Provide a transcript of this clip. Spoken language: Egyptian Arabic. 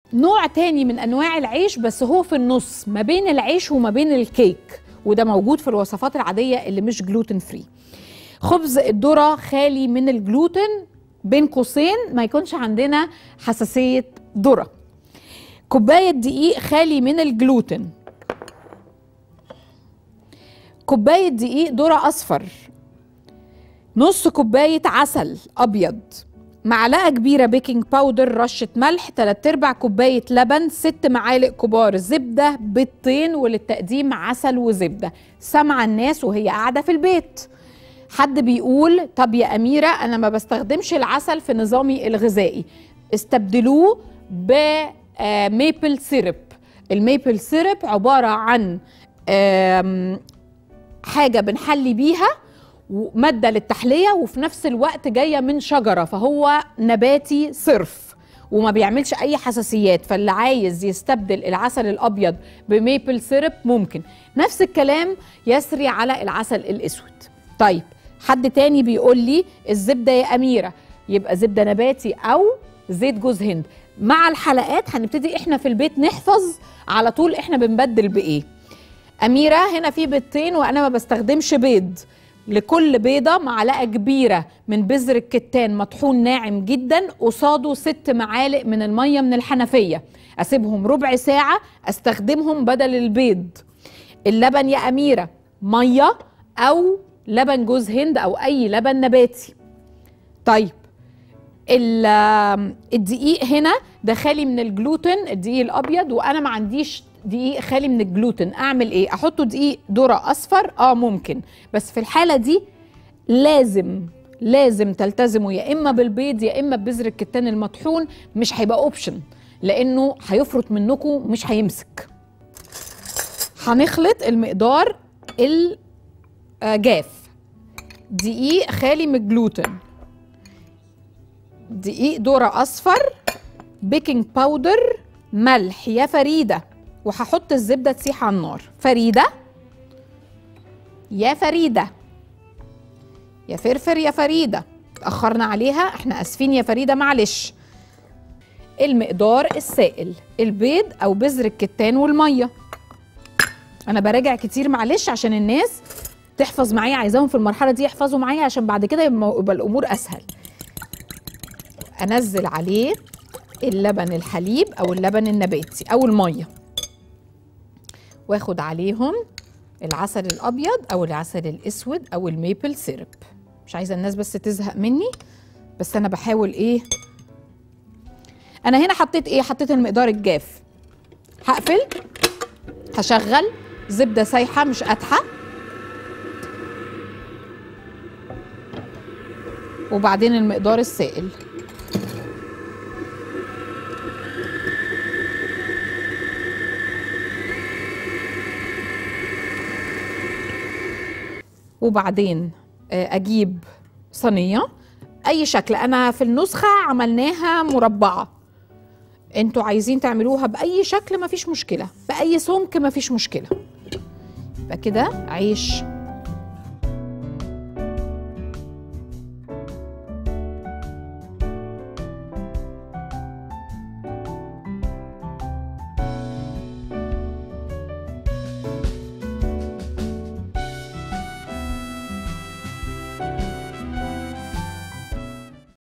نوع تاني من انواع العيش بس هو في النص ما بين العيش وما بين الكيك وده موجود في الوصفات العاديه اللي مش جلوتين فري خبز الذره خالي من الجلوتين بين قوسين ما يكونش عندنا حساسيه ذره كوبايه دقيق خالي من الجلوتين كوبايه دقيق ذره اصفر نص كوبايه عسل ابيض معلقه كبيره بيكنج باودر رشه ملح 3 ارباع كوبايه لبن 6 معالق كبار زبده بيضتين وللتقديم عسل وزبده سامعه الناس وهي قاعده في البيت حد بيقول طب يا اميره انا ما بستخدمش العسل في نظامي الغذائي استبدلوه بميبل سيرب الميبل سيرب عباره عن آم، حاجه بنحلي بيها ماده للتحليه وفي نفس الوقت جايه من شجره فهو نباتي صرف وما بيعملش اي حساسيات فاللي عايز يستبدل العسل الابيض بميبل سيرب ممكن نفس الكلام يسري على العسل الاسود طيب حد تاني بيقول لي الزبده يا اميره يبقى زبده نباتي او زيت جوز هند مع الحلقات هنبتدي احنا في البيت نحفظ على طول احنا بنبدل بايه أميرة هنا في بيضتين وأنا ما بستخدمش بيض لكل بيضة معلقة كبيرة من بذر الكتان مطحون ناعم جدا قصاده ست معالق من المية من الحنفية أسيبهم ربع ساعة أستخدمهم بدل البيض اللبن يا أميرة مية أو لبن جوز هند أو أي لبن نباتي طيب ال- الدقيق هنا ده خالي من الجلوتين الدقيق الابيض وانا ما عنديش دقيق خالي من الجلوتين اعمل ايه احطه دقيق ذره اصفر اه ممكن بس في الحاله دي لازم لازم تلتزموا يا اما بالبيض يا اما ببذر الكتان المطحون مش هيبقى اوبشن لانه هيفرط منكم مش هيمسك هنخلط المقدار الجاف دقيق خالي من الجلوتين دقيق ذرة أصفر بيكنج باودر ملح يا فريدة وهحط الزبدة تسيح على النار فريدة يا فريدة يا فرفر يا فريدة اتأخرنا عليها احنا اسفين يا فريدة معلش المقدار السائل البيض او بذر الكتان والمية انا براجع كتير معلش عشان الناس تحفظ معايا عايزاهم في المرحلة دي يحفظوا معايا عشان بعد كده يبقى يبقى الامور اسهل انزل عليه اللبن الحليب او اللبن النباتي او الميه واخد عليهم العسل الابيض او العسل الاسود او الميبل سيرب مش عايزه الناس بس تزهق مني بس انا بحاول ايه انا هنا حطيت ايه حطيت المقدار الجاف هقفل هشغل زبده سايحه مش قاتحه وبعدين المقدار السائل وبعدين آه، اجيب صينيه اي شكل انا في النسخه عملناها مربعه انتوا عايزين تعملوها باي شكل مفيش مشكله باي سمك مفيش مشكله يبقى كده عيش